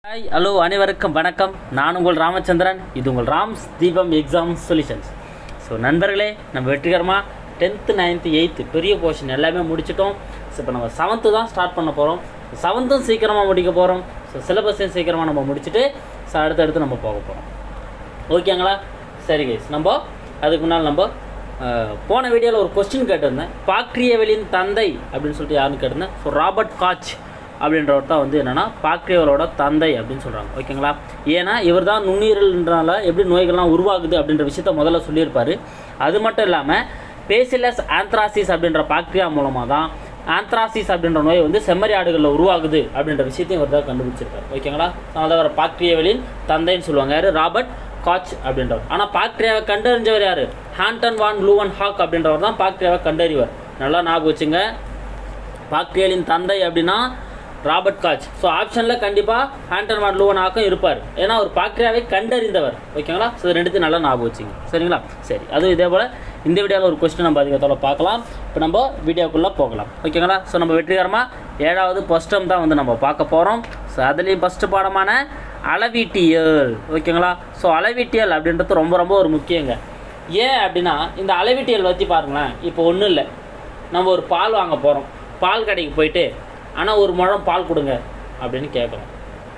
hi hello அனைவருக்கும் வணக்கம் நான் உங்கள் ராமச்சந்திரன் இது உங்கள் ராம்ஸ் தீபம் எக்ஸாம் சொல்யூஷன்ஸ் ஸோ நண்பர்களே நம்ம வெற்றிகரமாக டென்த்து நைன்த்து எயித்து பெரிய போர்ஷன் எல்லாமே முடிச்சிட்டோம் ஸோ இப்போ நம்ம செவன்த்து தான் ஸ்டார்ட் பண்ண போகிறோம் செவன்த்தும் சீக்கிரமாக முடிக்க போகிறோம் ஸோ சிலபஸையும் சீக்கிரமாக நம்ம முடிச்சுட்டு ஸோ அடுத்தடுத்து நம்ம போக போகிறோம் ஓகேங்களா சரி கைஸ் நம்ம அதுக்கு முன்னால் நம்ம அஹ், போன வீடியோவில் ஒரு கொஸ்டின் கேட்டிருந்தேன் பாக்ரியவலின் தந்தை அப்படின்னு சொல்லிட்டு யாருன்னு கேட்டிருந்தேன் ஸோ ராபர்ட் காச் அப்படின்றவர் தான் வந்து என்னென்னா பாக்ரியவலோட தந்தை அப்படின்னு சொல்கிறாங்க ஓகேங்களா ஏன்னா இவர் தான் நுண்ணுயிரல்ன்றனால எப்படி நோய்கள்லாம் உருவாகுது அப்படின்ற விஷயத்த முதல்ல சொல்லியிருப்பார் அது மட்டும் இல்லாமல் பேசிலஸ் ஆந்த்ராசிஸ் அப்படின்ற பாக்டீரியா மூலமாக தான் ஆந்த்ராசிஸ் அப்படின்ற நோய் வந்து செம்மறி ஆடுகளில் உருவாகுது அப்படின்ற விஷயத்தையும் இவர் தான் கண்டுபிடிச்சிருக்காரு ஓகேங்களா அதனால் அவர் பாக்டீரியாவலின் தந்தைன்னு சொல்லுவாங்க யார் ராபர்ட் காச் அப்படின்றவர் ஆனால் பாக்டீரியாவை கண்டறிஞ்சவர் யார் ஹாண்டன் வான் லூவன் ஹாக் அப்படின்றவர் தான் பாக்டீரியாவை கண்டறிவர் நல்லா ஞாபகம் வச்சுங்க பாக்டீரியாவின் தந்தை அப்படின்னா ராபர்ட் காச் ஸோ ஆப்ஷனில் கண்டிப்பாக ஹாண்டன் வான் லூவன் ஹாக்கும் இருப்பார் ஏன்னா அவர் பாக்டீரியாவை கண்டறிந்தவர் ஓகேங்களா ஸோ இது ரெண்டுத்தையும் நல்லா ஞாபகம் வச்சுங்க சரிங்களா சரி அதுவும் இதே போல் இந்த வீடியோவில் ஒரு கொஸ்டின் நம்ம அதிகத்தோட பார்க்கலாம் இப்போ நம்ம வீடியோக்குள்ளே போகலாம் ஓகேங்களா ஸோ நம்ம வெற்றிகரமாக ஏழாவது ஃபஸ்ட்டம் தான் வந்து நம்ம பார்க்க போகிறோம் ஸோ அதுலேயும் ஃபஸ்ட்டு பாடமான அளவீட்டியல் ஓகேங்களா ஸோ அளவீட்டியல் அப்படின்றது ரொம்ப ரொம்ப ஒரு முக்கியங்க ஏன் அப்படின்னா இந்த அளவீட்டியல் பற்றி பாருங்களேன் இப்போ ஒன்றும் இல்லை நம்ம ஒரு பால் வாங்க போகிறோம் பால் கடைக்கு போயிட்டு ஆனால் ஒரு முழம் பால் கொடுங்க அப்படின்னு கேட்குறோம்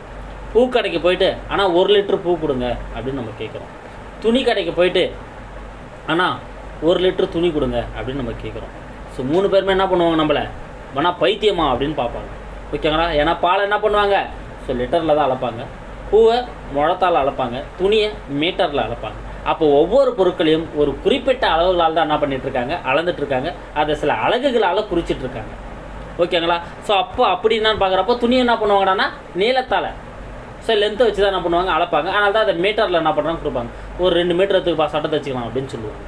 பூ கடைக்கு போயிட்டு ஆனால் ஒரு லிட்டர் பூ கொடுங்க அப்படின்னு நம்ம கேட்குறோம் துணி கடைக்கு போயிட்டு ஆனால் ஒரு லிட்டர் துணி கொடுங்க அப்படின்னு நம்ம கேட்குறோம் ஸோ மூணு பேருமே என்ன பண்ணுவாங்க நம்மளை வேணா பைத்தியமா அப்படின்னு பார்ப்பாங்க ஓகேங்களா ஏன்னா பால் என்ன பண்ணுவாங்க ஸோ லிட்டரில் தான் அளப்பாங்க பூவை முழத்தால் அளப்பாங்க துணியை மீட்டரில் அளப்பாங்க அப்போ ஒவ்வொரு பொருட்களையும் ஒரு குறிப்பிட்ட அளவுகளால் தான் என்ன பண்ணிட்டு இருக்காங்க அளந்துட்டு இருக்காங்க அதை சில அலகுகளால் குறிச்சிட்டு இருக்காங்க ஓகேங்களா ஸோ அப்போ அப்படி என்னன்னு பார்க்குறப்போ துணி என்ன பண்ணுவாங்கன்னா நீளத்தால் ஸோ லென்த்தை வச்சு தான் என்ன பண்ணுவாங்க அளப்பாங்க அதனால தான் அதை மீட்டரில் என்ன பண்ணுறாங்க கொடுப்பாங்க ஒரு ரெண்டு மீட்டர் பா சட்டை தச்சுக்கலாம் அப்படின்னு சொல்லுவாங்க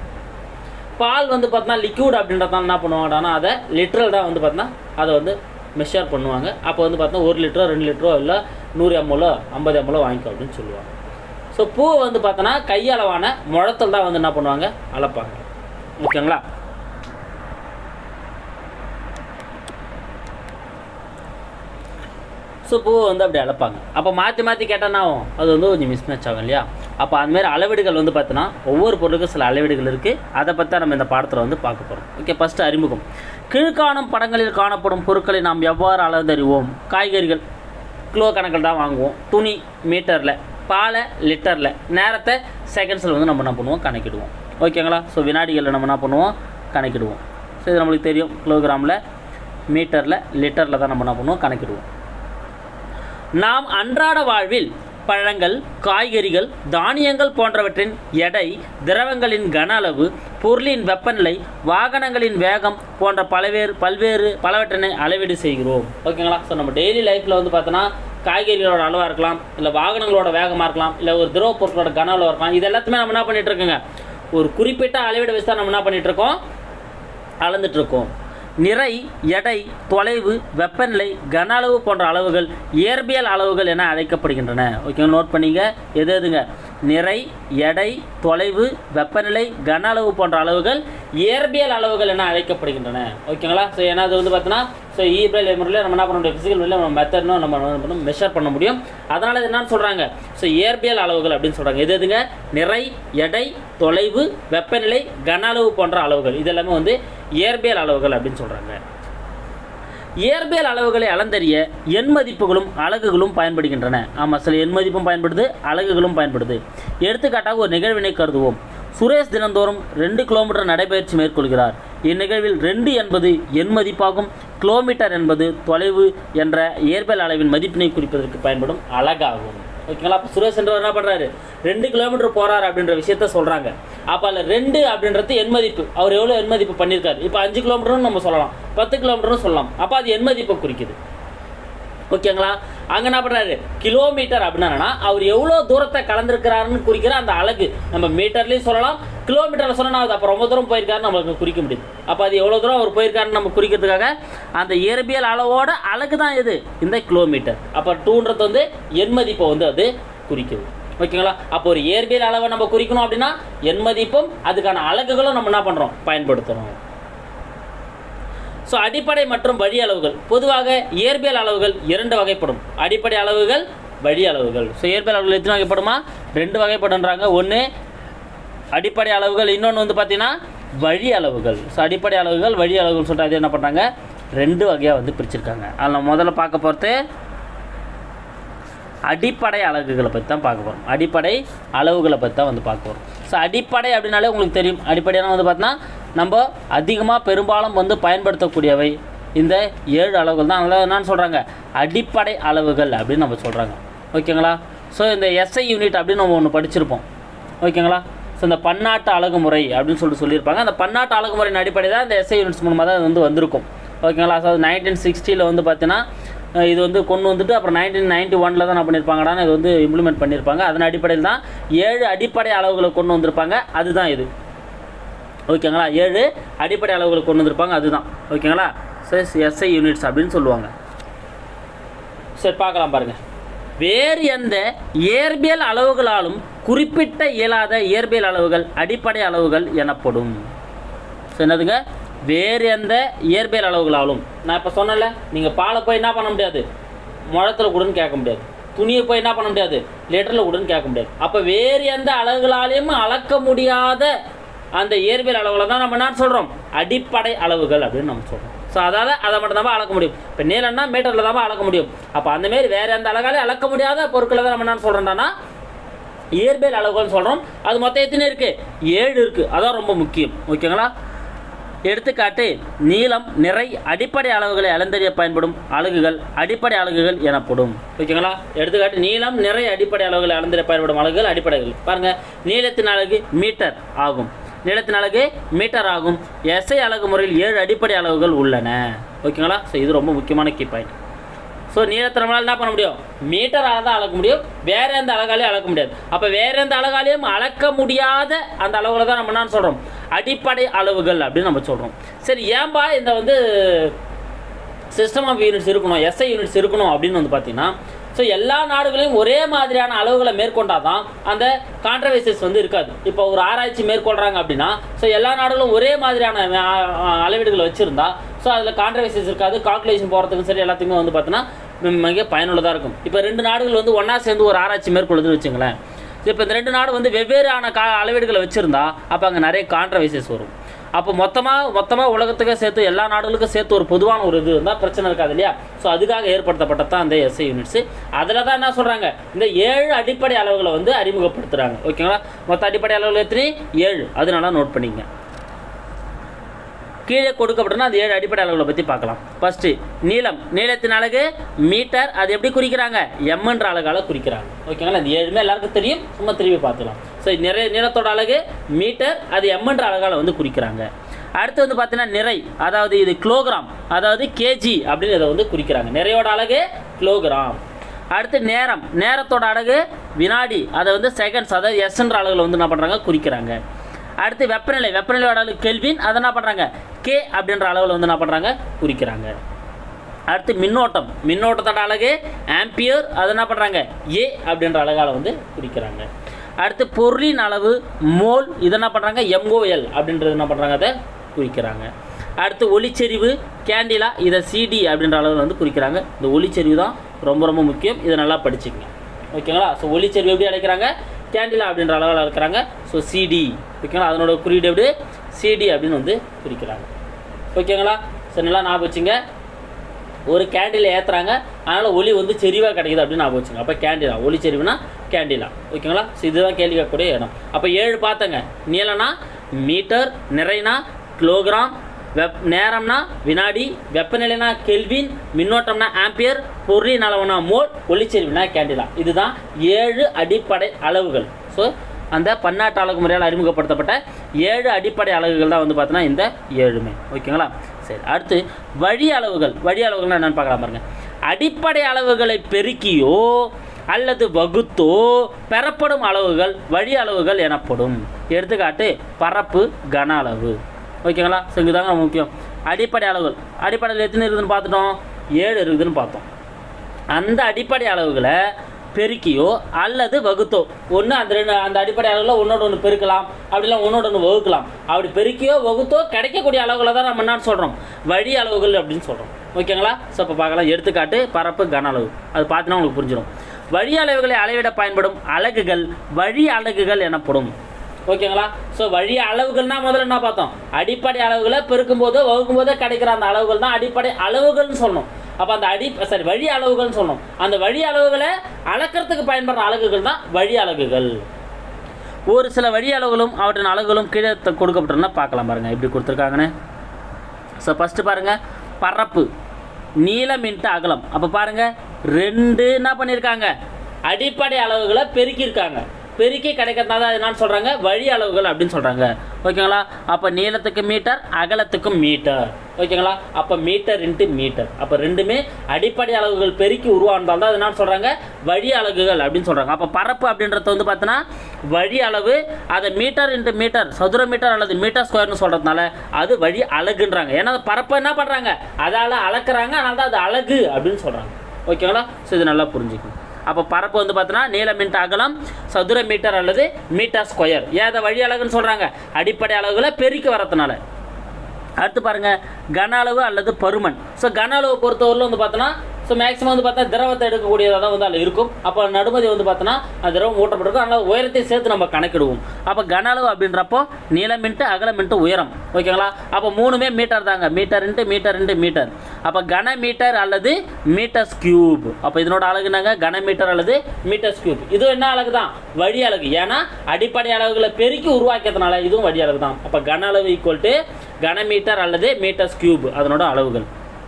பால் வந்து பார்த்தீங்கன்னா லிக்யூட் அப்படின்றதால என்ன பண்ணுவாங்கன்னா அதை லிட்டரல் தான் வந்து பார்த்தீங்கன்னா அதை வந்து மெஷர் பண்ணுவாங்க அப்போ வந்து பார்த்தீங்கன்னா ஒரு லிட்டரோ ரெண்டு லிட்டரோ இல்லை நூறு எம்எல்லோ ஐம்பது எம்எல்லோ வாங்கிக்கோ அப்படின்னு சொல்லுவாங்க ஸோ பூ வந்து பார்த்தோன்னா கையளவான முழத்தில் தான் வந்து என்ன பண்ணுவாங்க அளப்பாங்க ஓகேங்களா ஸோ பூவை வந்து அப்படி அளப்பாங்க அப்போ மாற்றி மாற்றி கேட்டால் ஆகும் அது வந்து கொஞ்சம் மிஸ் மேட்ச் ஆகும் இல்லையா அப்போ அந்தமாரி அளவீடுகள் வந்து பார்த்தோன்னா ஒவ்வொரு பொருளுக்கும் சில அளவீடுகள் இருக்குது அதை பற்றி தான் நம்ம இந்த பாடத்தில் வந்து பார்க்க போகிறோம் ஓகே ஃபஸ்ட்டு அறிமுகம் கீழ்காணும் படங்களில் காணப்படும் பொருட்களை நாம் எவ்வாறு அளந்தறிவோம் காய்கறிகள் கிலோ கணக்கில் தான் வாங்குவோம் துணி மீட்டரில் பாலை லிட்டரில் நேரத்தை செகண்ட்ஸில் வந்து நம்ம என்ன பண்ணுவோம் கணக்கிடுவோம் ஓகேங்களா ஸோ வினாடிகளில் நம்ம என்ன பண்ணுவோம் கணக்கிடுவோம் ஸோ இது நம்மளுக்கு தெரியும் கிலோகிராமில் மீட்டரில் லிட்டரில் தான் நம்ம என்ன பண்ணுவோம் கணக்கிடுவோம் நாம் அன்றாட வாழ்வில் பழங்கள் காய்கறிகள் தானியங்கள் போன்றவற்றின் எடை திரவங்களின் கன அளவு பொருளின் வெப்பநிலை வாகனங்களின் வேகம் போன்ற பல்வேறு பல்வேறு பலவற்றினை அளவீடு செய்கிறோம் ஓகேங்களா ஸோ நம்ம டெய்லி லைஃப்பில் வந்து பார்த்தோன்னா காய்கறிகளோட அளவாக இருக்கலாம் இல்லை வாகனங்களோட வேகமாக இருக்கலாம் இல்லை ஒரு திரவ பொருட்களோட கன அளவாக இருக்கலாம் இது எல்லாத்தையுமே நம்ம என்ன பண்ணிட்டு இருக்கோங்க ஒரு குறிப்பிட்ட அளவீடு வச்சு தான் நம்ம என்ன பண்ணிட்டு இருக்கோம் அளந்துட்டு இருக்கோம் நிறை எடை தொலைவு வெப்பநிலை கன அளவு போன்ற அளவுகள் இயற்பியல் அளவுகள் என அழைக்கப்படுகின்றன ஓகே நோட் பண்ணிங்க எது எதுங்க நிறை எடை தொலைவு வெப்பநிலை கன அளவு போன்ற அளவுகள் இயற்பியல் அளவுகள் என அழைக்கப்படுகின்றன ஓகேங்களா ஸோ ஏன்னா அது வந்து பார்த்தீங்கன்னா ஸோ இயற்பியல் முறையில் நம்ம என்ன பண்ண முடியும் ஃபிசிக்கல் முறையில் நம்ம மெத்தட்னும் நம்ம மெஷர் பண்ண முடியும் அதனால் இது என்னன்னு சொல்கிறாங்க ஸோ இயற்பியல் அளவுகள் அப்படின்னு சொல்கிறாங்க எது எதுங்க நிறை எடை தொலைவு வெப்பநிலை கன அளவு போன்ற அளவுகள் இது எல்லாமே வந்து இயற்பியல் அளவுகள் அப்படின்னு சொல்கிறாங்க இயற்பியல் அளவுகளை அளந்தறிய எண் மதிப்புகளும் அலகுகளும் பயன்படுகின்றன ஆமாம் சில எண் மதிப்பும் பயன்படுது அலகுகளும் பயன்படுது எடுத்துக்காட்டாக ஒரு நிகழ்வினை கருதுவோம் சுரேஷ் தினந்தோறும் ரெண்டு கிலோமீட்டர் நடைபயிற்சி மேற்கொள்கிறார் இந்நிகழ்வில் ரெண்டு என்பது எண் மதிப்பாகும் கிலோமீட்டர் என்பது தொலைவு என்ற இயற்பியல் அளவின் மதிப்பினை குறிப்பதற்கு பயன்படும் அலகாகும் ஓகேங்களா அப்போ சுரேஷ் என்றவர் என்ன பண்ணுறாரு ரெண்டு கிலோமீட்டர் போகிறார் அப்படின்ற விஷயத்த சொல்கிறாங்க அப்போ அதில் ரெண்டு அப்படின்றது எண் மதிப்பு அவர் எவ்வளோ எண் மதிப்பு பண்ணியிருக்காரு இப்போ அஞ்சு கிலோமீட்டரும் நம்ம சொல்லலாம் பத்து கிலோமீட்டரும் சொல்லலாம் அப்போ அது எண் மதிப்பை குறிக்குது ஓகேங்களா அங்கே என்ன பண்ணுறாரு கிலோமீட்டர் அப்படின்னா அவர் எவ்வளோ தூரத்தை கலந்துருக்கிறாருன்னு குறிக்கிற அந்த அழகு நம்ம மீட்டர்லேயும் சொல்லலாம் கிலோமீட்டரில் சொன்னால் அது அப்போ ரொம்ப தூரம் போயிருக்காருன்னு நம்மளுக்கு குறிக்க முடியுது அப்போ அது எவ்வளோ தூரம் அவர் போயிருக்காருன்னு நம்ம குறிக்கிறதுக்காக அந்த இயற்பியல் அளவோட அழகு தான் இது இந்த கிலோமீட்டர் அப்போ டூன்றது வந்து எண் மதிப்பை வந்து அது குறிக்குது ஓகேங்களா அப்போ ஒரு இயற்பியல் அளவை நம்ம குறிக்கணும் அப்படின்னா எண் மதிப்பும் அதுக்கான அலகுகளும் நம்ம என்ன பண்ணுறோம் பயன்படுத்துகிறோம் ஸோ அடிப்படை மற்றும் வழி அளவுகள் பொதுவாக இயற்பியல் அளவுகள் இரண்டு வகைப்படும் அடிப்படை அளவுகள் வழி அளவுகள் ஸோ இயற்பியல் அளவுகள் எத்தனை வகைப்படுமா ரெண்டு வகைப்படுன்றாங்க ஒன்று அடிப்படை அளவுகள் இன்னொன்று வந்து பார்த்தீங்கன்னா வழி அளவுகள் ஸோ அடிப்படை அளவுகள் வழி அளவுகள் சொல்லிட்டு அது என்ன பண்ணுறாங்க ரெண்டு வகையாக வந்து பிரிச்சிருக்காங்க அதில் நம்ம முதல்ல பார்க்க போகிறது அடிப்படை அலகுகளை பற்றி தான் பார்க்க போகிறோம் அடிப்படை அளவுகளை பற்றி தான் வந்து பார்க்க போகிறோம் ஸோ அடிப்படை அப்படின்னாலே உங்களுக்கு தெரியும் அடிப்படையான வந்து பார்த்தீங்கன்னா நம்ம அதிகமாக பெரும்பாலும் வந்து பயன்படுத்தக்கூடியவை இந்த ஏழு அளவுகள் தான் அதனால் என்னன்னு சொல்கிறாங்க அடிப்படை அளவுகள் அப்படின்னு நம்ம சொல்கிறாங்க ஓகேங்களா ஸோ இந்த எஸ்ஐ யூனிட் அப்படின்னு நம்ம ஒன்று படிச்சிருப்போம் ஓகேங்களா ஸோ இந்த பன்னாட்டு அழகுமுறை அப்படின்னு சொல்லிட்டு சொல்லியிருப்பாங்க அந்த பன்னாட்டு அழகுமுறையின் அடிப்படை தான் இந்த எஸ்ஐ யூனிட்ஸ் மூலமாக தான் இது வந்து வந்திருக்கும் ஓகேங்களா அதாவது நைன்டீன் சிக்ஸ்டியில் வந்து பார்த்தீங்கன்னா அஹ் இது வந்து கொண்டு வந்துட்டு அப்புறம் நைன்டீன் நைன்டி ஒனில் தான் என்ன பண்ணியிருப்பாங்கடான்னு இது வந்து இம்ப்ளிமெண்ட் பண்ணியிருப்பாங்க அதன் அடிப்படையில் தான் ஏழு அடிப்படை அளவுகளை கொண்டு வந்திருப்பாங்க அதுதான் இது ஓகேங்களா ஏழு அடிப்படை அளவுகளை கொண்டு வந்திருப்பாங்க அதுதான் ஓகேங்களா சரி எஸ்ஐ யூனிட்ஸ் அப்படின்னு சொல்லுவாங்க சரி பார்க்கலாம் பாருங்க வேறு எந்த இயற்பியல் அளவுகளாலும் குறிப்பிட்ட இயலாத இயற்பியல் அளவுகள் அடிப்படை அளவுகள் எனப்படும் ஸோ என்னதுங்க வேறு எந்த இயற்பியல் அளவுகளாலும் நான் இப்போ சொன்னேன்ல நீங்கள் பாலை போய் என்ன பண்ண முடியாது முழத்தில் கூடன்னு கேட்க முடியாது துணியை போய் என்ன பண்ண முடியாது லிட்டரில் கூடன்னு கேட்க முடியாது அப்போ வேறு எந்த அளவுகளாலையும் அளக்க முடியாத அந்த இயற்பியல் அளவுகளை தான் நம்ம என்ன சொல்கிறோம் அடிப்படை அளவுகள் அப்படின்னு நம்ம சொல்கிறோம் ஸோ அதால் அதை மட்டும் தான் அளக்க முடியும் இப்போ நீளம்னா மீட்டரில் தான் அளக்க முடியும் அப்போ அந்தமாரி வேறு எந்த அழகாலையும் அளக்க முடியாத பொருட்களை தான் நம்ம என்ன சொல்கிறோம்னா இயற்பியல் அளவுகள்னு சொல்கிறோம் அது மொத்தம் எத்தனை இருக்குது ஏழு இருக்குது அதான் ரொம்ப முக்கியம் ஓகேங்களா எடுத்துக்காட்டு நீளம் நிறை அடிப்படை அளவுகளை அளந்தறிய பயன்படும் அலகுகள் அடிப்படை அலகுகள் எனப்படும் ஓகேங்களா எடுத்துக்காட்டு நீளம் நிறை அடிப்படை அளவுகளை அளந்தறிய பயன்படும் அலகுகள் அடிப்படைகள் பாருங்க நீளத்தின் அலகு மீட்டர் ஆகும் நீளத்தின் அலகு மீட்டர் ஆகும் எஸ்ஐ அலகு முறையில் ஏழு அடிப்படை அளவுகள் உள்ளன ஓகேங்களா ஸோ இது ரொம்ப முக்கியமான கீ பாயிண்ட் ஸோ நீளத்தை நம்மளால் என்ன பண்ண முடியும் மீட்டரால் தான் அளக்க முடியும் வேற எந்த அழகாலையும் அளக்க முடியாது அப்போ வேற எந்த அழகாலையும் அளக்க முடியாத அந்த அளவுகளை தான் நம்ம என்ன சொல்கிறோம் அடிப்படை அளவுகள் அப்படின்னு நம்ம சொல்கிறோம் சரி ஏன்பா இந்த வந்து சிஸ்டம் ஆஃப் யூனிட்ஸ் இருக்கணும் எஸ்ஐ யூனிட்ஸ் இருக்கணும் அப்படின்னு வந்து பார்த்தீங்கன்னா ஸோ எல்லா நாடுகளையும் ஒரே மாதிரியான அளவுகளை மேற்கொண்டால் தான் அந்த கான்ட்ரவர்சிஸ் வந்து இருக்காது இப்போ ஒரு ஆராய்ச்சி மேற்கொள்கிறாங்க அப்படின்னா ஸோ எல்லா நாடுகளும் ஒரே மாதிரியான அஹ், அஹ், அளவீடுகளை வச்சுருந்தா ஸோ அதில் கான்ட்ரவர்சிஸ் இருக்காது கால்குலேஷன் போகிறதுக்கும் சரி எல்லாத்துக்குமே வந்து பார்த்தீங்கன்னா மிக பயனுள்ளதாக இருக்கும் இப்போ ரெண்டு நாடுகள் வந்து ஒன்றா சேர்ந்து ஒரு ஆராய்ச்சி மேற்கொள்ளுதுன்னு வச்சுங்களேன் இப்போ இந்த ரெண்டு நாடு வந்து வெவ்வேறான கா அளவீடுகளை வச்சுருந்தா அப்போ அங்கே நிறைய கான்ட்ரவர்சிஸ் வரும் அப்போ மொத்தமாக மொத்தமாக உலகத்துக்கே சேர்த்து எல்லா நாடுகளுக்கும் சேர்த்து ஒரு பொதுவான ஒரு இது இருந்தால் பிரச்சனை இருக்காது இல்லையா ஸோ அதுக்காக ஏற்படுத்தப்பட்டது தான் அந்த எஸ்ஐ யூனிட்ஸு அதில் தான் என்ன சொல்கிறாங்க இந்த ஏழு அடிப்படை அளவுகளை வந்து அறிமுகப்படுத்துகிறாங்க ஓகேங்களா மொத்த அடிப்படை அளவுகள் எத்தனை ஏழு அது நல்லா நோட் பண்ணிங்க கீழே கொடுக்கப்பட்டனா அந்த ஏழு அடிப்படை அளவுகளை பற்றி பார்க்கலாம் ஃபஸ்ட்டு நீளம் நீளத்தின் அழகு மீட்டர் அது எப்படி குறிக்கிறாங்க எம்ன்ற அழகால குறிக்கிறாங்க ஓகேங்களா இந்த ஏழுமே எல்லாருக்கும் தெரியும் சும்மா திரும்பி பார்த்துக்கலாம் ஸோ நிறைய நீளத்தோட அழகு மீட்டர் அது எம்ன்ற அழகால வந்து குறிக்கிறாங்க அடுத்து வந்து பார்த்தீங்கன்னா நிறை அதாவது இது கிலோகிராம் அதாவது கேஜி அப்படின்னு இதை வந்து குறிக்கிறாங்க நிறையோட அழகு கிலோகிராம் அடுத்து நேரம் நேரத்தோட அழகு வினாடி அதை வந்து செகண்ட்ஸ் அதாவது எஸ்ன்ற அளவில் வந்து என்ன பண்ணுறாங்க குறிக்கிறாங்க அடுத்து வெப்பநிலை வெப்பநிலையோட அளவு கெல்வின் அதை என்ன பண்ணுறாங்க கே அப்படின்ற அளவில் வந்து என்ன பண்ணுறாங்க குறிக்கிறாங்க அடுத்து மின்னோட்டம் மின்னோட்டத்தோட அழகு ஆம்பியர் அதை என்ன பண்ணுறாங்க ஏ அப்படின்ற அழகால் வந்து குறிக்கிறாங்க அடுத்து பொருளின் அளவு மோல் இதை என்ன பண்ணுறாங்க எம்ஓஎல் அப்படின்றது என்ன பண்ணுறாங்க அதை குறிக்கிறாங்க அடுத்து ஒளிச்செறிவு கேண்டிலா இதை சிடி அப்படின்ற அளவில் வந்து குறிக்கிறாங்க இந்த ஒளிச்செறிவு தான் ரொம்ப ரொம்ப முக்கியம் இதை நல்லா படிச்சுக்கங்க ஓகேங்களா ஸோ ஒளிச்செறிவு எப்படி அழைக்கிறாங்க கேண்டிலா அப்படின்ற அளவில் அழைக்கிறாங்க ஸோ சிடி ஓகேங்களா அதனோட குறியீடு எப்படி சிடி அப்படின்னு வந்து குறிக்கிறாங்க ஓகேங்களா சரி நல்லா ஞாபகம் வச்சுங்க ஒரு கேண்டிலை ஏற்றுறாங்க அதனால் ஒளி வந்து செறிவாக கிடைக்குது அப்படின்னு ஞாபகம் வச்சுங்க அப்போ கேண்டிலா ஒளி செறிவுனா கேண்டிலா ஓகேங்களா ஸோ இதுதான் கேள்வி கேட்கக்கூடிய இடம் அப்போ ஏழு பார்த்தங்க நீளனா மீட்டர் நிறைனா கிலோகிராம் வெப் நேரம்னா வினாடி வெப்பநிலைனா கெல்வின் மின்னோட்டம்னா ஆம்பியர் பொருளின் அளவுனா மோல் ஒளிச்செறிவுனா கேண்டிலா இதுதான் ஏழு அடிப்படை அளவுகள் ஸோ அந்த பன்னாட்டு அலகு முறையால் அறிமுகப்படுத்தப்பட்ட ஏழு அடிப்படை அலகுகள் தான் வந்து பார்த்தீங்கன்னா இந்த ஏழுமே ஓகேங்களா சரி அடுத்து வழி அளவுகள் வழி அளவுகள்னா என்னென்னு பார்க்கலாம் பாருங்க அடிப்படை அளவுகளை பெருக்கியோ அல்லது வகுத்தோ பெறப்படும் அளவுகள் வழி அளவுகள் எனப்படும் எடுத்துக்காட்டு பரப்பு கன அளவு ஓகேங்களா ஸோ இதுதாங்க முக்கியம் அடிப்படை அளவுகள் அடிப்படையில் எத்தனை இருக்குதுன்னு பார்த்துட்டோம் ஏழு இருக்குதுன்னு பார்த்தோம் அந்த அடிப்படை அளவுகளை பெருக்கியோ அல்லது வகுத்தோ ஒன்று அந்த ரெண்டு அந்த அடிப்படை அளவில் ஒன்றோட ஒன்று பெருக்கலாம் அப்படிலாம் ஒன்றோட ஒன்று வகுக்கலாம் அப்படி பெருக்கியோ வகுத்தோ கிடைக்கக்கூடிய அளவுகளை தான் நம்ம என்ன சொல்கிறோம் வழி அளவுகள் அப்படின்னு சொல்கிறோம் ஓகேங்களா ஸோ இப்போ பார்க்கலாம் எடுத்துக்காட்டு பரப்பு கன அளவு அது பார்த்தீங்கன்னா உங்களுக்கு புரிஞ்சிடும் வழி அளவுகளை அளவிட பயன்படும் அலகுகள் வழி அலகுகள் எனப்படும் ஓகேங்களா ஸோ வழி அளவுகள்னா முதல்ல என்ன பார்த்தோம் அடிப்படை அளவுகளை பெருக்கும் போது வகுக்கும் போது கிடைக்கிற அந்த அளவுகள் தான் அடிப்படை அளவுகள்னு சொல்லணும் அப்போ அந்த அடி சாரி வழி அளவுகள்னு சொல்லணும் அந்த வழி அளவுகளை அளக்கிறதுக்கு பயன்படுற அலகுகள் தான் வழி அலகுகள் ஒரு சில வழி அளவுகளும் அவற்றின் அலகுகளும் கீழே த- கொடுக்கப்பட்டிருந்தா பார்க்கலாம் பாருங்க எப்படி கொடுத்துருக்காங்கன்னு ஸோ ஃபஸ்ட்டு பாருங்க பரப்பு நீளம் இன்ட்டு அகலம் அப்போ பாருங்க ரெண்டு என்ன பண்ணியிருக்காங்க அடிப்படை அளவுகளை பெருக்கியிருக்காங்க பெருக்கி கிடைக்கிறதுனால அது என்னன்னு சொல்கிறாங்க வழி அளவுகள் அப்படின்னு சொல்கிறாங்க ஓகேங்களா அப்போ நீளத்துக்கு மீட்டர் அகலத்துக்கும் மீட்டர் ஓகேங்களா அப்போ மீட்டர் இன்ட்டு மீட்டர் அப்போ ரெண்டுமே அடிப்படை அளவுகள் பெருக்கி உருவானதால் தான் அது என்னன்னு சொல்கிறாங்க வழி அலகுகள் அப்படின்னு சொல்கிறாங்க அப்போ பரப்பு அப்படின்றது வந்து பார்த்தோன்னா வழி அளவு அதை மீட்டர் இன்ட்டு மீட்டர் சதுர மீட்டர் அல்லது மீட்டர் ஸ்கொயர்னு சொல்கிறதுனால அது வழி அலகுன்றாங்க ஏன்னா அது பரப்பை என்ன பண்ணுறாங்க அதால் அளக்குறாங்க அதனால தான் அது அலகு அப்படின்னு சொல்கிறாங்க ஓகேங்களா ஸோ இது நல்லா புரிஞ்சுக்கணும் அப்போ பரப்பு வந்து பார்த்தோன்னா நீள மீட்டர் அகலம் சதுர மீட்டர் அல்லது மீட்டர் ஸ்கொயர் ஏன் அதை வழி அலகுன்னு சொல்கிறாங்க அடிப்படை அளவுகளை பெருக்கி வரதுனால அடுத்து பாருங்க கன அளவு அல்லது பருமன் ஸோ கன அளவு பொறுத்தவரையில் வந்து பார்த்தோன்னா ஸோ மேக்ஸிமம் வந்து பார்த்தா திரவத்தை எடுக்கக்கூடியதாக தான் வந்து அதில் இருக்கும் அப்போ நடுமதி வந்து பார்த்தோன்னா அந்த திரவம் ஊட்டப்பட்டிருக்கும் அதனால் உயரத்தை சேர்த்து நம்ம கணக்கிடுவோம் அப்போ கன அளவு அப்படின்றப்போ நீளம் இன்ட்டு அகலம் இன்ட்டு உயரம் ஓகேங்களா அப்போ மூணுமே மீட்டர் தாங்க metre into metre into metre அப்போ கன மீட்டர் அல்லது மீட்டர்ஸ் கியூப் அப்போ இதனோட அழகுனாங்க கன மீட்டர் அல்லது மீட்டர்ஸ் கியூப் இதுவும் என்ன அழகு தான் வழி அழகு ஏன்னா அடிப்படை அளவுகளை பெருக்கி உருவாக்கியதுனால இதுவும் வழி அழகு தான் அப்போ கன அளவு ஈக்குவல் டு கனமீட்டர் அல்லது மீட்டர்ஸ் கியூப் அதனோட அளவுகள்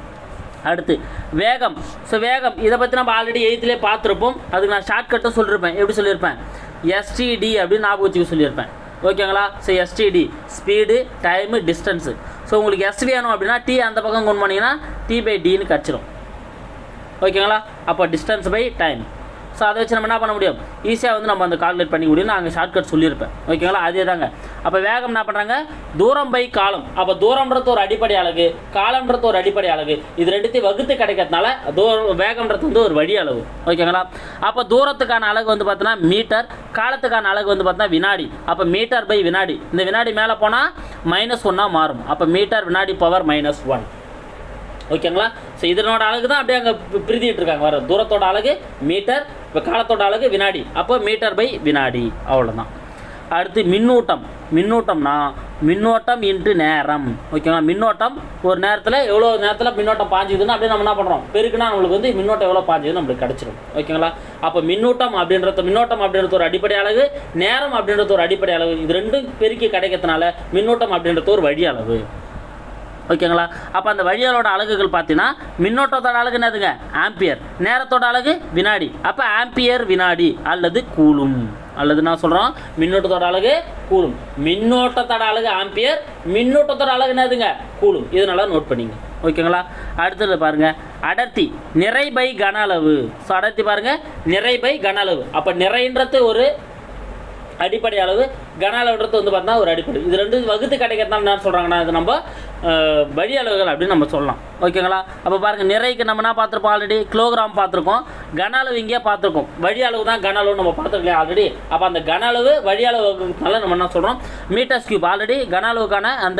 அடுத்து வேகம் ஸோ வேகம் இதை பற்றி நம்ம ஆல்ரெடி எயித்துலேயே பார்த்துருப்போம் அதுக்கு நான் ஷார்ட்கட்டும் சொல்லியிருப்பேன் எப்படி சொல்லியிருப்பேன் எஸ்டிடி அப்படின்னு ஞாபகம் வச்சுக்க சொல்லியிருப்பேன் ஓகேங்களா so STD speed time distance so உங்களுக்கு எஸ் வேணும் அப்படின்னா டி அந்த பக்கம் கொண்டு போனீங்கன்னா டி பை டின்னு கிடச்சிரும் ஓகேங்களா அப்போ டிஸ்டன்ஸ் பை டைம் ஸோ அதை வச்சு நம்ம என்ன பண்ண முடியும் ஈஸியாக வந்து நம்ம அந்த கால்குலேட் பண்ணி முடியும் நான் அங்கே ஷார்ட்கட் சொல்லியிருப்பேன் ஓகேங்களா அதே தாங்க அப்போ வேகம் என்ன பண்ணுறாங்க தூரம் பை காலம் அப்போ தூரம்ன்றது ஒரு அடிப்படை அலகு காலம்ன்றது ஒரு அடிப்படை அலகு இது ரெண்டுத்தையும் வகுத்து கிடைக்கிறதுனால தூரம் வேகம்ன்றது வந்து ஒரு வழி அளவு ஓகேங்களா அப்போ தூரத்துக்கான அலகு வந்து பார்த்தோன்னா மீட்டர் காலத்துக்கான அலகு வந்து பார்த்தா வினாடி அப்போ மீட்டர் பை வினாடி இந்த வினாடி மேலே போனால் மைனஸ் ஒன்னாக மாறும் அப்போ மீட்டர் வினாடி பவர் மைனஸ் ஒன் ஓகேங்களா ஸோ இதனோட அழகு தான் அப்படியே அங்கே பிரிதிட்டு இருக்காங்க வர தூரத்தோட அழகு மீட்டர் இப்போ காலத்தோட அழகு வினாடி அப்போ மீட்டர் பை வினாடி அவ்வளோதான் அடுத்து மின்னூட்டம் மின்னூட்டம்னா மின்னோட்டம் இன்று நேரம் ஓகேங்களா மின்னோட்டம் ஒரு நேரத்தில் எவ்வளோ நேரத்தில் மின்னோட்டம் பாஞ்சுதுன்னு அப்படியே நம்ம என்ன பண்ணுறோம் பெருக்குனா நம்மளுக்கு வந்து மின்னோட்டம் எவ்வளோ பாஞ்சுதுன்னு நம்மளுக்கு கிடச்சிரும் ஓகேங்களா அப்போ மின்னூட்டம் அப்படின்றது மின்னோட்டம் அப்படின்றது ஒரு அடிப்படை அளவு நேரம் அப்படின்றது ஒரு அடிப்படை அளவு இது ரெண்டும் பெருக்கி கிடைக்கிறதுனால மின்னூட்டம் அப்படின்றது ஒரு வழி அளவு ஓகேங்களா அப்போ அந்த வழியாளோட அலகுகள் பார்த்தீங்கன்னா மின்னோட்டத்தோட அலகு என்னதுங்க ஆம்பியர் நேரத்தோட அலகு வினாடி அப்போ ஆம்பியர் வினாடி அல்லது கூலும் அல்லது நான் சொல்கிறோம் மின்னோட்டத்தோட அலகு கூலும் மின்னோட்டத்தோட அலகு ஆம்பியர் மின்னோட்டத்தோட அலகு என்னதுங்க கூலும் இதனால நோட் பண்ணிங்க ஓகேங்களா அடுத்தது பாருங்க அடர்த்தி நிறை பை கன அளவு ஸோ அடர்த்தி பாருங்க நிறை பை கன அளவு அப்போ நிறைன்றது ஒரு அடிப்படை அளவு கன அளவுன்றது வந்து பார்த்தா ஒரு அடிப்படை இது ரெண்டு வகுத்து கிடைக்கிறதுனால என்ன சொல்கிறாங்கன்னா இது நம்ம அஹ், வழி அளவுகள் அப்படின்னு நம்ம சொல்லலாம் ஓகேங்களா அப்போ பாருங்கள் நிறைக்கு நம்ம என்ன பார்த்துருப்போம் ஆல்ரெடி கிலோகிராம் பார்த்துருக்கோம் கன அளவு இங்கேயே பார்த்துருக்கோம் வழி அளவு தான் கன அளவு நம்ம பார்த்துருக்கோம் ஆல்ரெடி அப்போ அந்த கன அளவு வழி அளவுனால நம்ம என்ன சொல்கிறோம் மீட்டர்ஸ் கியூப் ஆல்ரெடி கன அளவுக்கான அந்த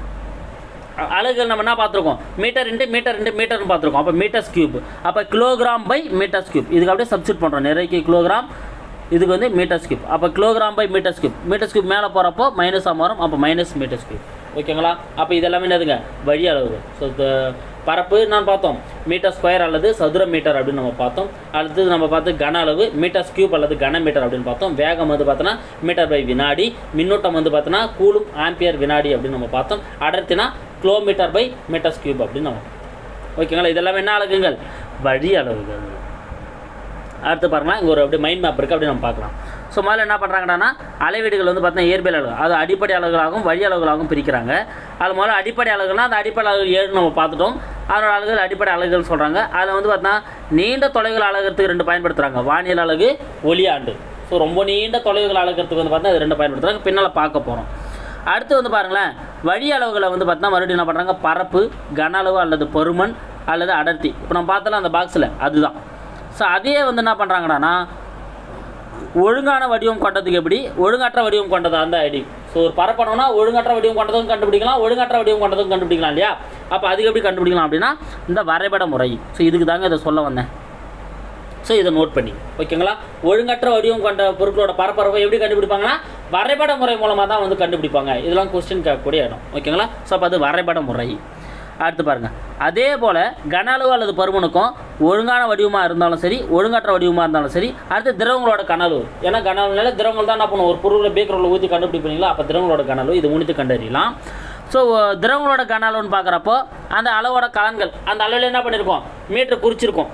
அ- அலகுகள் நம்ம என்ன பார்த்துருக்கோம் மீட்டர் இன்ட்டு மீட்டர் இன்ட்டு மீட்டர்னு பார்த்துருக்கோம் அப்போ மீட்டர்ஸ் கியூப் அப்போ கிலோகிராம் பை மீட்டர்ஸ் கியூப் இதுக்கு அப்படியே சப்ஸ்டியூட் பண்ணுறோம் நிறைக்கு கிலோகிராம் இதுக்கு வந்து மீட்டர்ஸ் கியூப் அப்போ kilogram by metres cube metres cube மேலே போகிறப்போ மைனஸாக மாறும் அப்போ மைனஸ் மீட்டர்ஸ் கியூப் ஓகேங்களா அப்போ இதெல்லாமே என்னதுங்க வழி அளவுகள் ஸோ பரப்பு நான் பார்த்தோம் மீட்டர் ஸ்கொயர் அல்லது சதுர மீட்டர் அப்படின்னு நம்ம பார்த்தோம் அடுத்தது நம்ம பார்த்து கன அளவு மீட்டர்ஸ் கியூப் அல்லது கன மீட்டர் அப்படின்னு பார்த்தோம் வேகம் வந்து பார்த்தோன்னா மீட்டர் பை வினாடி மின்னோட்டம் வந்து பார்த்தோன்னா கூலும் ஆம்பியர் வினாடி அப்படின்னு நம்ம பார்த்தோம் அடர்த்தினா கிலோமீட்டர் பை மீட்டர்ஸ் கியூப் அப்படின்னு நம்ம ஓகேங்களா இதெல்லாமே என்ன அலகுங்கள் வழி அளவுகள் அடுத்து பாருங்களா இங்கே ஒரு அப்படியே மைண்ட் மேப் இருக்குது அப்படி நம்ம பார்க்கலாம் ஸோ முதல்ல என்ன பண்ணுறாங்கன்னா அளவீடுகள் வந்து பார்த்தீங்கன்னா இயற்பியல் அளவு அது அடிப்படை அளவுகளாகவும் வழி அளவுகளாகவும் பிரிக்கிறாங்க அது முதல்ல அடிப்படை அளவுகள்னா அந்த அடிப்படை அளவு ஏழு நம்ம பார்த்துட்டோம் அதோட அலகுகள் அடிப்படை அலகுகள் சொல்கிறாங்க அதில் வந்து பார்த்தீங்கன்னா நீண்ட தொலைவுகள் அளக்கிறதுக்கு ரெண்டு பயன்படுத்துகிறாங்க வானியல் அலகு ஒளியாண்டு ஸோ ரொம்ப நீண்ட தொலைவுகள் அளக்கிறதுக்கு வந்து பார்த்தீங்கன்னா இது ரெண்டு பயன்படுத்துகிறாங்க பின்னால் பார்க்க போகிறோம் அடுத்து வந்து பாருங்களேன் வழி அளவுகளை வந்து பார்த்தீங்கன்னா மறுபடியும் என்ன பண்ணுறாங்க பரப்பு கன அளவு அல்லது பருமன் அல்லது அடர்த்தி இப்போ நம்ம பார்த்தோம்ல அந்த பாக்ஸில் அதுதான் ஸோ அதையே வந்து என்ன பண்ணுறாங்கடான்னா ஒழுங்கான வடிவம் கொண்டதுக்கு எப்படி ஒழுங்கற்ற வடிவம் கொண்டது அந்த ஐடி ஸோ ஒரு பரப்பணும்னா ஒழுங்கற்ற வடிவம் கொண்டதும் கண்டுபிடிக்கலாம் ஒழுங்கற்ற வடிவம் கொண்டதும் கண்டுபிடிக்கலாம் இல்லையா அப்போ அதுக்கு எப்படி கண்டுபிடிக்கலாம் அப்படின்னா இந்த வரைபட முறை ஸோ இதுக்கு தாங்க இதை சொல்ல வந்தேன் ஸோ இதை நோட் பண்ணி ஓகேங்களா ஒழுங்கற்ற வடிவம் கொண்ட பொருட்களோட பரப்பரப்பை எப்படி கண்டுபிடிப்பாங்கன்னா வரைபட முறை மூலமாக தான் வந்து கண்டுபிடிப்பாங்க இதெல்லாம் கொஸ்டின் கேட்கக்கூடிய இடம் ஓகேங்களா ஸோ அப்போ அது வரைபட முறை அடுத்து பாருங்கள் அதே போல் கன அளவு அல்லது பருமனுக்கும் ஒழுங்கான வடிவமாக இருந்தாலும் சரி ஒழுங்கற்ற வடிவமாக இருந்தாலும் சரி அடுத்து திரவங்களோட கன அளவு ஏன்னா கன அளவுனால திரவங்கள் தான் என்ன பண்ணும் ஒரு பொருளை பேக்கரில் ஊற்றி கண்டுபிடிப்பீங்களா அப்போ திரவங்களோட கன அளவு இது முடித்து கண்டறியலாம் ஸோ திரவங்களோட கன அளவுன்னு பார்க்குறப்போ அந்த அளவோட கலன்கள் அந்த அளவில் என்ன பண்ணியிருக்கோம் மீட்டர் குறிச்சிருக்கோம்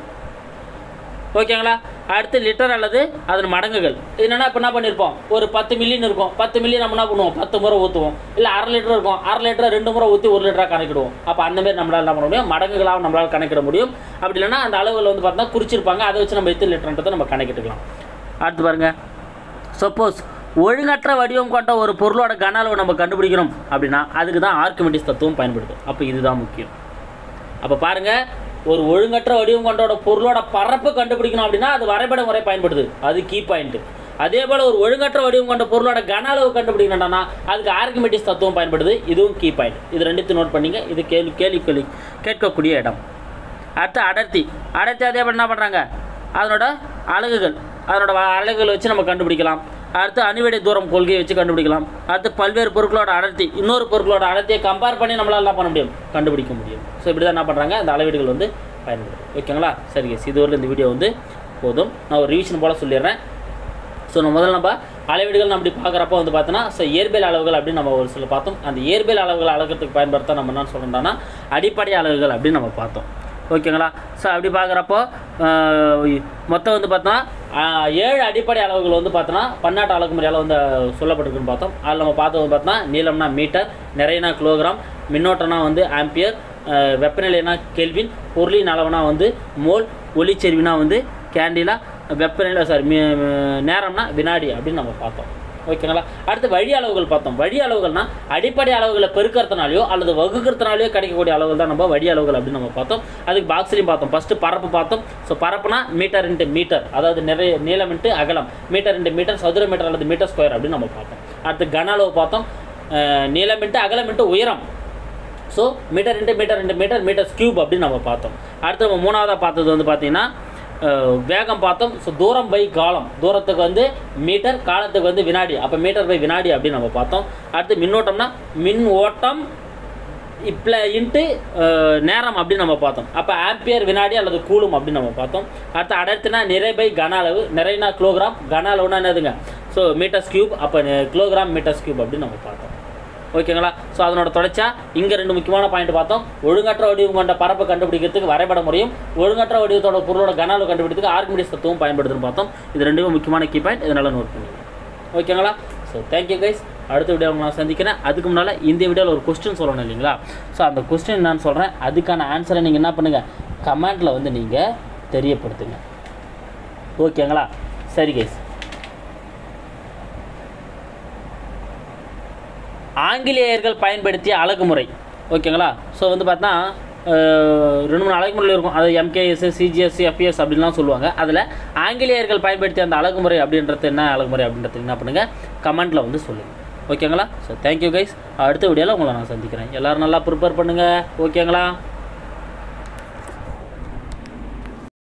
ஓகேங்களா அடுத்து லிட்டர் அல்லது அதன் மடங்குகள் என்னென்னா இப்போ என்ன பண்ணியிருப்போம் ஒரு பத்து மில்லின்னு இருக்கும் பத்து மில்லி நம்ம என்ன பண்ணுவோம் பத்து முறை ஊற்றுவோம் இல்லை அரை லிட்டர் இருக்கும் அரை லிட்டர் ரெண்டு முறை ஊற்றி ஒரு லிட்டராக கணக்கிடுவோம் அப்போ அந்த மாதிரி நம்மளால் என்ன பண்ண முடியும் மடங்குகளாக நம்மளால் கணக்கிட முடியும் அப்படி இல்லைன்னா அந்த அளவுகள் வந்து பார்த்தா குறிச்சிருப்பாங்க அதை வச்சு நம்ம எத்தனை லிட்டர்ன்றதை நம்ம கணக்கிட்டுக்கலாம் அடுத்து பாருங்க சப்போஸ் ஒழுங்கற்ற வடிவம் கொண்ட ஒரு பொருளோட கன அளவு நம்ம கண்டுபிடிக்கணும் அப்படின்னா அதுக்கு தான் ஆர்கிமெட்டிஸ் தத்துவம் பயன்படுது அப்போ இதுதான் முக்கியம் அப்போ பாருங்க ஒரு ஒழுங்கற்ற வடிவம் கொண்டோட பொருளோட பரப்பு கண்டுபிடிக்கணும் அப்படின்னா அது வரைபட முறை பயன்படுது அது கீ பாயிண்ட் அதே போல் ஒரு ஒழுங்கற்ற வடிவம் கொண்ட பொருளோட கன அளவு கண்டுபிடிக்கணும்னா அதுக்கு ஆர்கிமெட்டிஸ் தத்துவம் பயன்படுது இதுவும் கீ பாயிண்ட் இது ரெண்டுத்தையும் நோட் பண்ணிங்க இது கேள்வி கேள்வி கேள்வி கேட்கக்கூடிய இடம் அடுத்து அடர்த்தி அடர்த்தி அதே போல் என்ன பண்ணுறாங்க அதனோட அலகுகள் அதனோட வ- அலகுகளை வச்சு நம்ம கண்டுபிடிக்கலாம் அடுத்து அணுவெடை தூரம் கொள்கையை வச்சு கண்டுபிடிக்கலாம் அடுத்து பல்வேறு பொருட்களோட அடர்த்தி இன்னொரு பொருட்களோட அடர்த்தியை கம்பேர் பண்ணி நம்மளால என்ன பண்ண முடியும் கண்டுபிடிக்க முடியும் ஸோ இப்படி தான் என்ன பண்ணுறாங்க அந்த அளவீடுகள் வந்து பயன்படுது ஓகேங்களா சரி கேஸ் இதுவரை இந்த வீடியோ வந்து போதும் நான் ஒரு ரிவிஷன் போல் சொல்லிடுறேன் ஸோ நம்ம முதல்ல நம்ம அளவீடுகள் நம்ம இப்படி பார்க்குறப்ப வந்து பார்த்தோன்னா ஸோ இயற்பியல் அளவுகள் அப்படின்னு நம்ம ஒரு சில பார்த்தோம் அந்த இயற்பியல் அளவுகள் அளக்கிறதுக்கு பயன்படுத்த நம்ம என்ன சொல்கிறோம்னா அடிப்படை அளவுகள் அப்படின்னு நம்ம பார்த்தோம் ஓகேங்களா ஸோ அப்படி பார்க்குறப்போ மொத்தம் வந்து பார்த்தோன்னா ஆஹ், ஏழு அடிப்படை அளவுகள் வந்து பார்த்தோன்னா பன்னாட்டு அளவு முறையால் வந்து சொல்லப்பட்டிருக்குன்னு பார்த்தோம் அதில் நம்ம பார்த்தது வந்து பார்த்தோன்னா நீளம்னா மீட்டர் நிறையனா கிலோகிராம் மின்னோட்டம்னா வந்து ஆம்பியர் ஆஹ், வெப்பநிலைனா கெல்வின் பொருளின் அளவுனா வந்து மோல் ஒளிச்செறிவினா வந்து கேண்டிலா வெப்பநிலை சாரி நேரம்னா வினாடி அப்படின்னு நம்ம பார்த்தோம் ஓகேங்களா அடுத்து வழி அளவுகள் பார்த்தோம் வழி அளவுகள்னா அடிப்படை அளவுகளை பெருக்கிறதுனாலையோ அல்லது வகுக்கிறதுனாலையோ கிடைக்கக்கூடிய அளவுகள் தான் நம்ம வழி அளவுகள் அப்படின்னு நம்ம பார்த்தோம் அதுக்கு பாக்ஸ்லையும் பார்த்தோம் ஃபஸ்ட்டு பரப்பு பார்த்தோம் ஸோ பரப்புனா மீட்டர் இன்ட்டு மீட்டர் அதாவது நிறைய நீளம் இன்ட்டு அகலம் மீட்டர் இன்ட்டு மீட்டர் சதுர மீட்டர் அல்லது மீட்டர் ஸ்கொயர் அப்படின்னு நம்ம பார்த்தோம் அடுத்து கன அளவு பார்த்தோம் அஹ், நீளம் இன்ட்டு அகலம் இன்ட்டு உயரம் so metre into metre into metre metre cube அப்படின்னு நம்ம பார்த்தோம் அடுத்து நம்ம மூணாவதாக பார்த்தது வந்து பார்த்தீங்கன்னா அஹ், வேகம் பார்த்தோம் ஸோ தூரம் பை காலம் தூரத்துக்கு வந்து மீட்டர் காலத்துக்கு வந்து வினாடி அப்போ மீட்டர் பை வினாடி அப்படின்னு நம்ம பார்த்தோம் அடுத்து மின்னோட்டம்னா மின் ஓட்டம் இப்போ இன்ட்டு நேரம் அப்படின்னு நம்ம பார்த்தோம் அப்போ ஆம்பியர் வினாடி அல்லது கூலும் அப்படின்னு நம்ம பார்த்தோம் அடுத்து அடர்த்தினா நிறை பை கன அளவு நிறைனா கிலோகிராம் கன அளவுனா என்னதுங்க ஸோ மீட்டர்ஸ் கியூப் அப்போ கிலோகிராம் மீட்டர்ஸ் கியூப் அப்படின்னு நம்ம பார்த்தோம் ஓகேங்களா ஸோ அதனோட தொடர்ச்சியா இங்கே ரெண்டு முக்கியமான பாயிண்ட் பார்த்தோம் ஒழுங்கற்ற வடிவம் கொண்ட பரப்பை கண்டுபிடிக்கிறதுக்கு வரைபட முறையும் ஒழுங்கற்ற வடிவத்தோட பொருளோட கன அளவு கண்டுபிடிக்கிறதுக்கு ஆர்கிமிடிஸ் தத்துவம் பயன்படுதுன்னு பார்த்தோம் இது ரெண்டுமே முக்கியமான கீ பாயிண்ட் இதனால நோட் பண்ணிக்கலாம் ஓகேங்களா ஸோ தேங்க்யூ கைஸ் அடுத்த வீடியோ நான் சந்திக்கிறேன் அதுக்கு முன்னால் இந்த வீடியோவில் ஒரு கொஸ்டின் சொல்லணும் இல்லைங்களா ஸோ அந்த கொஸ்டின் நான் சொல்கிறேன் அதுக்கான ஆன்சரை நீங்கள் என்ன பண்ணுங்கள் கமெண்ட்டில் வந்து நீங்கள் தெரியப்படுத்துங்க ஓகேங்களா சரி கைஸ் ஆங்கிலேயர்கள் பயன்படுத்திய அழகுமுறை ஓகேங்களா ஸோ வந்து பார்த்தா ரெண்டு மூணு அழகுமுறை இருக்கும் அது எம்கேஎஸ் சிஜிஎஸ் எஃப்எஸ் அப்படின்லாம் சொல்லுவாங்க அதில் ஆங்கிலேயர்கள் பயன்படுத்திய அந்த அழகுமுறை அப்படின்றது என்ன அழகுமுறை அப்படின்றது என்ன பண்ணுங்கள் கமெண்ட்டில் வந்து சொல்லுங்கள் ஓகேங்களா ஸோ தேங்க்யூ கைஸ் அடுத்த வீடியோவில் உங்களை நான் சந்திக்கிறேன் எல்லோரும் நல்லா ப்ரிப்பேர் பண்ணுங்கள் ஓகேங்களா